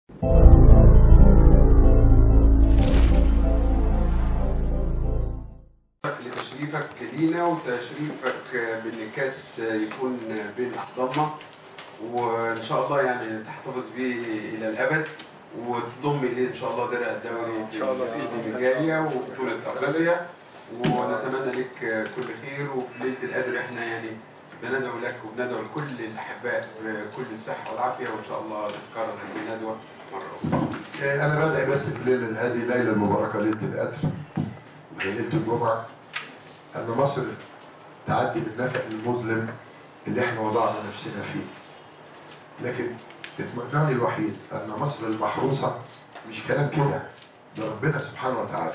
لتشريفك لينا وتشريفك بان الكاس يكون بين احضاننا وان شاء الله يعني تحتفظ به الى الابد وتضم اليه ان شاء الله درع الدوري إن شاء الله بإذن في الله. الجاليه وبطوله افريقيا ونتمنى لك كل خير وفي ليله القدر احنا يعني بندعو لك وبندعو لكل الاحباء بكل الصحه والعافيه وان شاء الله نتكرر هذه الندوه مره اخرى. أنا بدعي بس في ليلة هذه الليلة المباركة ليلة القدر وهي ليلة الجمعة أن مصر تعدي بالنفق المظلم اللي احنا وضعنا نفسنا فيه. لكن اطمئناني الوحيد أن مصر المحروسة مش كلام كده ده ربنا سبحانه وتعالى.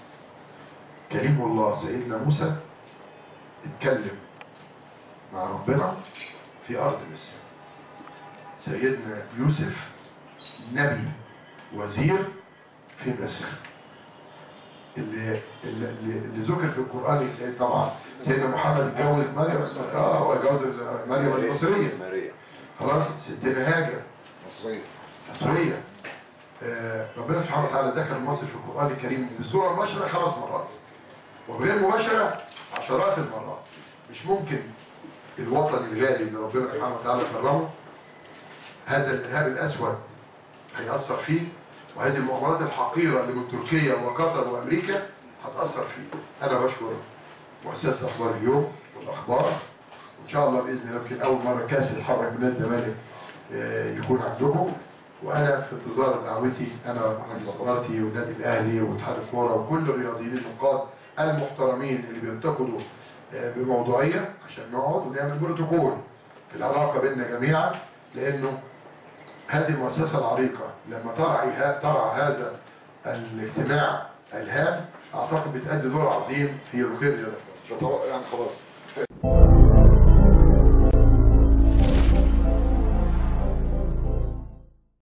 كريم الله سيدنا موسى اتكلم مع ربنا في أرض مصر. سيدنا يوسف نبي وزير في مصر اللي اللي, اللي ذكر في القران سيد طبعا سيدنا محمد اتجوز مريم اه هو اتجوز مريم المصريه ماريا خلاص ستنا هاجر مصرية مصريه آه ربنا سبحانه وتعالى ذكر مصر في القران الكريم بصوره مباشره خمس مرات وغير مباشره عشرات المرات مش ممكن الوطن الغالي اللي ربنا سبحانه وتعالى كرمه هذا الارهاب الاسود هيأثر فيه وهذه المؤامرات الحقيرة اللي من تركيا وقطر وأمريكا هتأثر فيه أنا بشكر مؤسسة أخبار اليوم والأخبار وإن شاء الله بإذن الله يمكن أول مرة كاس يتحرك من نادي الزمالك آه، يكون عندكم وأنا في انتظار دعوتي أنا ومجلس إدارتي والنادي الأهلي واتحاد الكورة وكل الرياضيين النقاد المحترمين اللي بينتقدوا آه، بموضوعية عشان نقعد ونعمل بروتوكول في العلاقة بيننا جميعا لأنه هذه المؤسسة العريقة لما ترعى ها- ترعى هذا الاجتماع الهام أعتقد بتأدي دور عظيم في رقي الرياضة في مصر. يعني خلاص